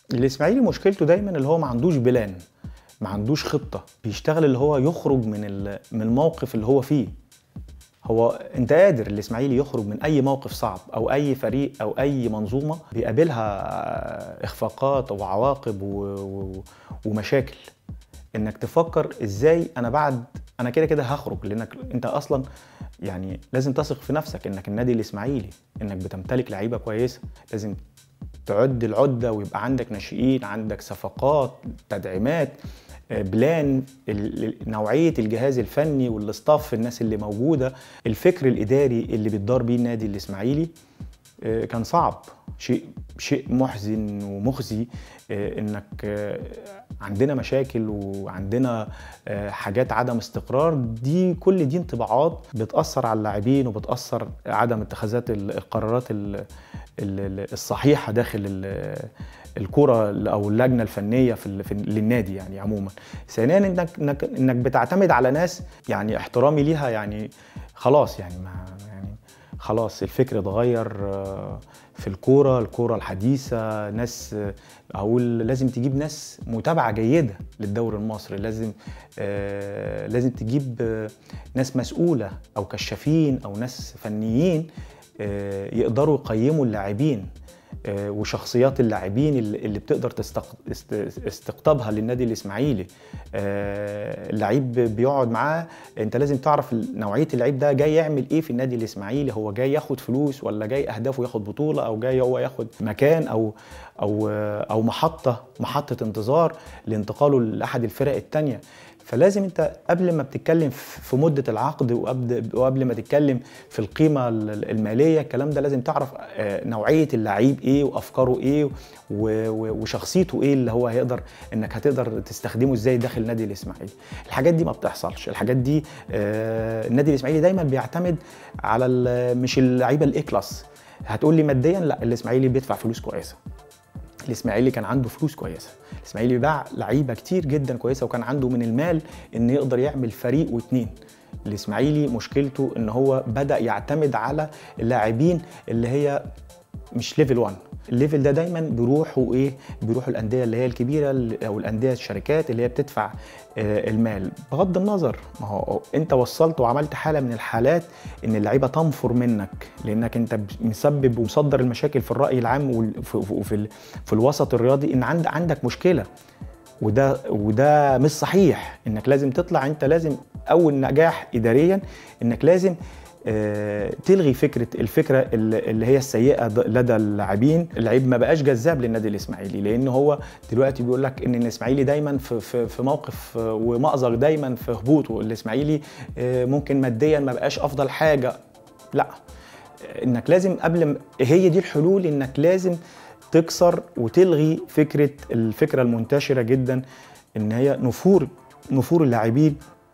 الاسماعيلي مشكلته دايما اللي هو ما عندوش بلان ما عندوش خطه بيشتغل اللي هو يخرج من ال- من الموقف اللي هو فيه هو انت قادر الاسماعيلي يخرج من اي موقف صعب او اي فريق او اي منظومه بيقابلها اخفاقات وعواقب و... و... ومشاكل انك تفكر ازاي انا بعد انا كده كده هخرج لانك انت اصلا يعني لازم تثق في نفسك انك النادي الاسماعيلي انك بتمتلك لعيبه كويسه لازم تعد العده ويبقى عندك ناشئين عندك صفقات تدعيمات آه، بلان ال- ال- نوعيه الجهاز الفني والاستاف الناس اللي موجوده الفكر الاداري اللي بيتدار بيه النادي الاسماعيلي آه، كان صعب شيء شيء محزن ومخزي آه، انك آه، عندنا مشاكل وعندنا آه، حاجات عدم استقرار دي كل دي انطباعات بتاثر على اللاعبين وبتاثر عدم اتخاذات ال- القرارات ال- ال- ال- الصحيحه داخل ال- الكره او اللجنه الفنيه في ال- في للنادي يعني عموما ثانيا انك انك انك بتعتمد على ناس يعني احترامي ليها يعني خلاص يعني ما يعني خلاص الفكر اتغير آه، في الكوره الكوره الحديثه ناس آه، اقول لازم تجيب ناس متابعه جيده للدوري المصري لازم آه، لازم تجيب آه، ناس مسؤوله او كشافين او ناس فنيين آه، يقدروا يقيموا اللاعبين آه، وشخصيات اللاعبين اللي اللي بتقدر تستق- است- استقطابها للنادي الاسماعيلي آه، اللعيب بيقعد معاه انت لازم تعرف نوعيه اللعيب ده جاي يعمل ايه في النادي الاسماعيلي هو جاي ياخد فلوس ولا جاي اهدافه ياخد بطوله او جاي هو ياخد مكان او او او محطه محطه انتظار لانتقاله لاحد الفرق الثانيه فلازم انت قبل ما بتتكلم في مده العقد وقبل وقبل ما تتكلم في القيمه الماليه الكلام ده لازم تعرف آه، نوعيه اللعيب ايه وافكاره ايه و- و- وشخصيته ايه اللي هو هيقدر انك هتقدر تستخدمه ازاي داخل النادي الاسماعيلي الحاجات دي ما بتحصلش الحاجات دي آه، النادي الاسماعيلي دايما بيعتمد على ال- مش اللعيبه الاي كلاس هتقول لي ماديا لا الاسماعيلي بيدفع فلوس كويسه الاسماعيلي كان عنده فلوس كويسه الاسماعيلي باع لعيبه كتير جدا كويسه وكان عنده من المال ان يقدر يعمل فريق واتنين الاسماعيلي مشكلته ان هو بدا يعتمد على اللاعبين اللي هي مش ليفل 1 الليفل ده دايما بيروحوا ايه بيروحوا الانديه اللي هي الكبيره ال- او الانديه الشركات اللي هي بتدفع آه، المال بغض النظر ما هو انت وصلت وعملت حاله من الحالات ان اللعيبه تنفر منك لانك انت مسبب ومصدر المشاكل في الراي العام وال- في- في في ال- في الوسط الرياضي ان عند عندك مشكله وده وده مش صحيح انك لازم تطلع انت لازم اول نجاح اداريا انك لازم آه، تلغي فكره الفكره اللي اللي هي السيئه ض- لدى اللاعبين اللعيب ما بقاش جذاب للنادي الاسماعيلي لان هو دلوقتي بيقول لك ان الاسماعيلي دايما في في في موقف آه، ومأزق دايما في هبوطه الاسماعيلي آه، ممكن ماديا ما بقاش افضل حاجه لا انك لازم قبل ما هي دي الحلول انك لازم تكسر وتلغي فكره الفكره المنتشره جدا ان هي نفور نفور اللاعبين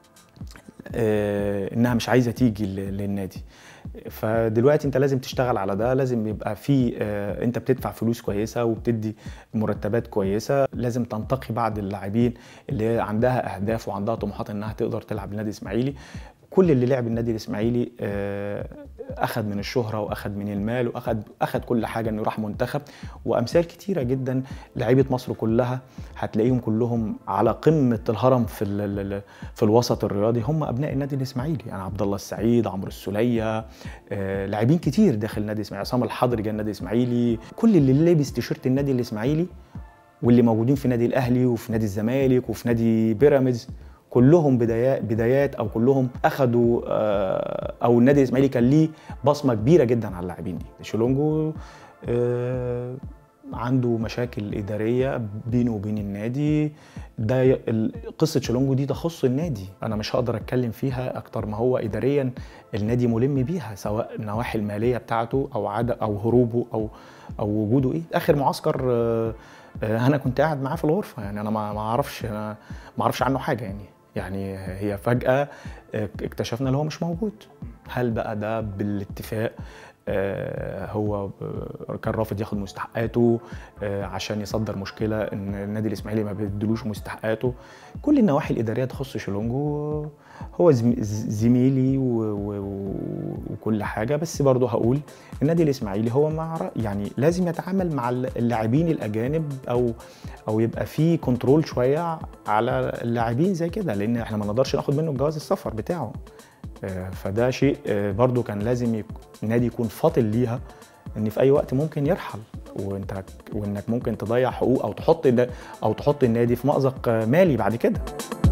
آه، انها مش عايزه تيجي ل- للنادي فدلوقتي انت لازم تشتغل على ده لازم يبقى في آه، انت بتدفع فلوس كويسه وبتدي مرتبات كويسه لازم تنتقي بعض اللاعبين اللي هي عندها اهداف وعندها طموحات انها تقدر تلعب النادي الاسماعيلي كل اللي لعب النادي الاسماعيلي آه، اخذ من الشهره واخذ من المال واخذ اخذ كل حاجه انه راح منتخب وامثال كتيره جدا لعيبه مصر كلها هتلاقيهم كلهم على قمه الهرم في ال- ال- في الوسط الرياضي هم ابناء النادي الاسماعيلي يعني عبد الله السعيد عمرو السوليه آه، لاعبين كتير داخل النادي الاسماعيلي عصام الحضري جه النادي الاسماعيلي كل اللي لابس تيشيرت النادي الاسماعيلي واللي موجودين في نادي الاهلي وفي نادي الزمالك وفي نادي بيراميدز كلهم بدايات بدايات او كلهم اخذوا آه، او النادي الاسماعيلي كان ليه بصمه كبيره جدا على اللاعبين دي شولونجو آه، عنده مشاكل اداريه بينه وبين النادي ده ي- ال- قصه شولونجو دي تخص النادي انا مش هقدر اتكلم فيها اكتر ما هو اداريا النادي ملم بيها سواء النواحي الماليه بتاعته او عد او هروبه او او وجوده ايه اخر معسكر آه، آه، انا كنت قاعد معاه في الغرفه يعني انا ما ما اعرفش انا ما اعرفش عنه حاجه يعني يعني هي فجاه آه، اكتشفنا ان هو مش موجود هل بقى ده بالاتفاق آه، هو ب- كان رافض ياخد مستحقاته آه، عشان يصدر مشكله ان النادي الاسماعيلي ما بيدلوش مستحقاته كل النواحي الاداريه تخص شيلونجو هو زم- ز- زميلي و- و- و- وكل حاجه بس برضه هقول النادي الاسماعيلي هو مع رأ- يعني لازم يتعامل مع اللاعبين الاجانب او او يبقى في كنترول شويه على اللاعبين زي كده لان احنا ما نقدرش ناخد منه جواز السفر بتاعه آه، فده شيء آه، برضو كان لازم يك- النادي يكون فاطن ليها ان في اي وقت ممكن يرحل وانت وانك ممكن تضيع حقوق او تحط النا- او تحط النادي في مأزق آه، مالي بعد كده